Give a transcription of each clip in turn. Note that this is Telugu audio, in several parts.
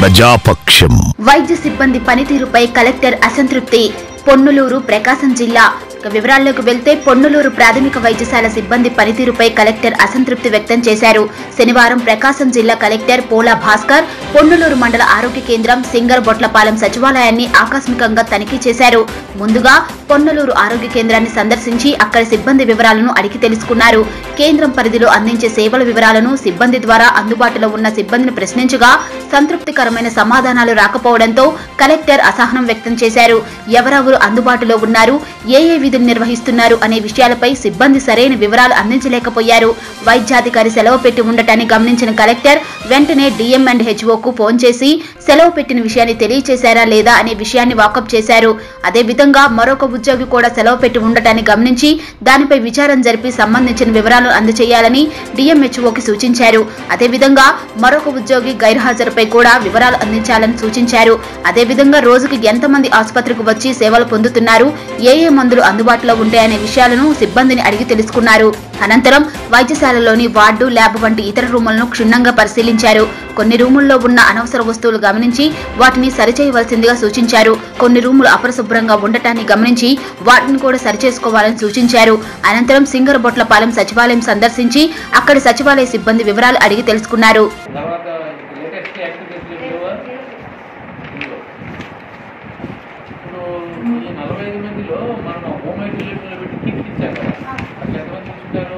ప్రజాపక్షం వైద్య సిబ్బంది పనితీరుపై కలెక్టర్ అసంతృప్తి పొన్నులూరు ప్రకాశం జిల్లా ఇక వివరాల్లోకి వెళ్తే పొన్నులూరు ప్రాథమిక వైద్యశాల సిబ్బంది పనితీరుపై కలెక్టర్ అసంతృప్తి వ్యక్తం చేశారు శనివారం ప్రకాశం జిల్లా కలెక్టర్ పోలా భాస్కర్ పొన్నులూరు మండల ఆరోగ్య కేంద్రం సింగర్ బొట్లపాలెం సచివాలయాన్ని ఆకస్మికంగా తనిఖీ చేశారు ముందుగా పొన్నలూరు ఆరోగ్య కేంద్రాన్ని సందర్శించి అక్కడి సిబ్బంది వివరాలను అడిగి తెలుసుకున్నారు కేంద్రం పరిధిలో అందించే సేవల వివరాలను సిబ్బంది ద్వారా అందుబాటులో ఉన్న సిబ్బందిని ప్రశ్నించగా సంతృప్తికరమైన సమాధానాలు రాకపోవడంతో కలెక్టర్ అసహనం వ్యక్తం చేశారు ఎవరెవరు అందుబాటులో ఉన్నారు ఏ ఏ విధులు నిర్వహిస్తున్నారు అనే విషయాలపై సిబ్బంది సరైన వివరాలు అందించలేకపోయారు వైద్యాధికారి సెలవు పెట్టి ఉండటాన్ని గమనించిన కలెక్టర్ వెంటనే డిఎం అండ్ హెచ్ఓకు ఫోన్ చేసి సెలవు పెట్టిన విషయాన్ని తెలియచేశారా లేదా అనే విషయాన్ని వాకప్ చేశారు అదేవిధంగా మరొక ఉద్యోగి కూడా సెలవు పెట్టి ఉండటాన్ని గమనించి దానిపై విచారణ జరిపి సంబంధించిన వివరాలను అందజేయాలని డిఎంహెచ్ఓకి సూచించారు అదేవిధంగా మరొక ఉద్యోగి గైర్హాజరుపై కూడా వివరాలు అందించాలని సూచించారు అదేవిధంగా రోజుకి ఎంతమంది ఆసుపత్రికి వచ్చి సేవలు పొందుతున్నారు ఏ ఏ మందులు అందుబాటులో ఉంటాయనే విషయాలను సిబ్బందిని అడిగి తెలుసుకున్నారు అనంతరం వైద్యశాలలోని వార్డు ల్యాబ్ వంటి ఇతర రూములను క్షుణ్ణంగా పరిశీలించారు కొన్ని రూముల్లో ఉన్న అనవసర వస్తువులు గమనించి వాటిని సరిచేయవలసిందిగా సూచించారు కొన్ని రూములు అపరిశుభ్రంగా ఉండటాన్ని గమనించి వాటిని కూడా సరిచేసుకోవాలని సూచించారు అనంతరం సింగరబొట్లపాలెం సచివాలయం సందర్శించి అక్కడి సచివాలయ సిబ్బంది వివరాలు అడిగి తెలుసుకున్నారు తర్వాత లేటెస్ట్ యాక్టివిటీస్ లేవా ఇదిగో. ఇప్పుడు ఈ నలభై ఐదు మందిలో మనం హోమ్ ఐసోలేషన్లో పెట్టి కిట్ ఇచ్చారు కదా అట్లా ఎంతమంది ఇచ్చుంటారు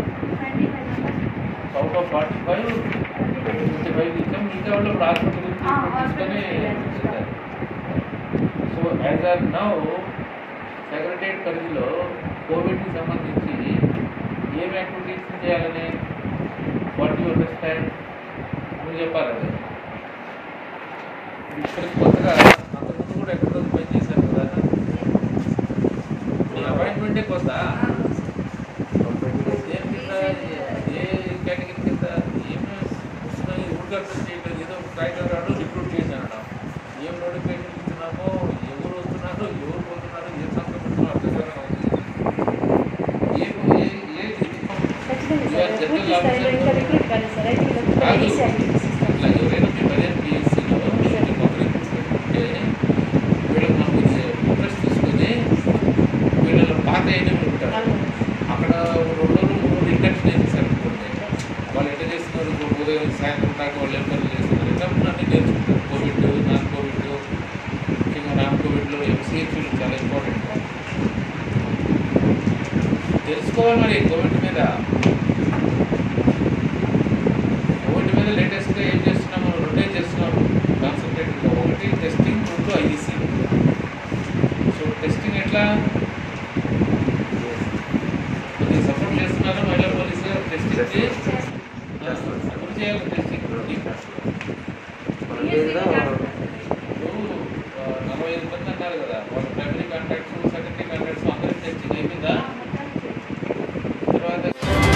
out of forty five fifty five ఇచ్చాం మిగతా వాళ్ళు ఇప్పుడు హాస్పిటల్ తీసుకొని ఇచ్చారు so as of now secretariat పరిధిలో కోవిడ్కి సంబంధించి ఏం యాక్టివిటీస్ చేయాలని వాట్ యు అండర్స్టాండ్ నువ్వు చెప్పాలి అది ఇక్కడికి కొత్తగా అంతకుముందు కూడా ఎక్కడో పని చేశారు కదా నీ అపాయింట్మెంటే కొత్త ఏం కింద ఏ కేటగిరీ కింద ఏమి వస్తున్నాయి ఊరికి అర్థం చేయలేదు ఏదో ఒక కాగితం రాడు రిక్రూట్ చేశాను ఏం నోటిఫికేషన్ ఇస్తున్నామో ఎవరు వస్తున్నారు ఎవరు పోతున్నారు ఏం సంతకం పెడుతున్నారో అర్థం కావడం అవుతుంది ఏ ఏ ఏ జనరల్ ఆఫీసర్ కాదు అట్లా ఎవరైనా మీ పదిహేను పిఎస్సీలో కొత్త రిక్రూట్మెంట్ ఉంటే వీళ్ళకి మనకు ఇంట్రెస్ట్ తీసుకొని వీళ్ళ పాత అయిన ఉంటారు అక్కడ రెండు రోజులు మూడు రోజులు ఇండక్షన్ వేసేసారు అనుకోండి వాళ్ళు ఎట్లా చేస్తున్నారు ఇప్పుడు ఉదయం సాయంత్రం దాకా వాళ్ళు ఏం పనులు చేస్తున్నారు ఎట్లా అన్నీ నేర్చుకుంటారు కోవిడ్ నాన్ కోవిడ్ ముఖ్యంగా నాన్ కోవిడ్లో ఎంసీహెచ్లు చాలా ఇంపార్టెంట్ తెలుసుకోవాలి మరి కోవిడ్ మీద కోవిడ్ మీద లేటెస్ట్గా ఏం చేస్తున్నాము రెండే చేస్తున్నాము కాన్సన్ట్రేటెడ్గా ఒకటి టెస్టింగ్ రెండు ఐఈసీ సో టెస్టింగ్ ఎట్లా కొద్దిగా సపోర్ట్ చేస్తున్నారా మహిళా పోలీసు గారు టెస్టింగ్ ఎవరు చేయాలి టెస్టింగ్ నలభై ఐదు మంది అన్నారు కదా వాళ్ళ ప్రైమరీ కాంటాక్ట్స్ సెకండరీ కాంటాక్ట్స్ అందరికి టెస్టింగ్ అయిపోయిందా తర్వాత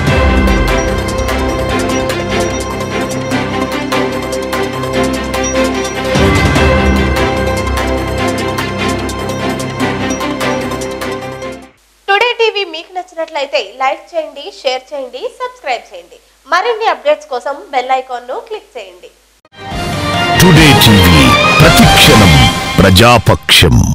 టుడే టీవీ మీకు నచ్చినట్లయితే లైక్ చేయండి షేర్ చేయండి సబ్స్క్రైబ్ చేయండి మరిన్ని అప్డేట్స్ కోసం బెల్ ఐకాన్ను క్లిక్ చేయండి టుడే టీవీ ప్రతిక్షణం ప్రజాపక్షం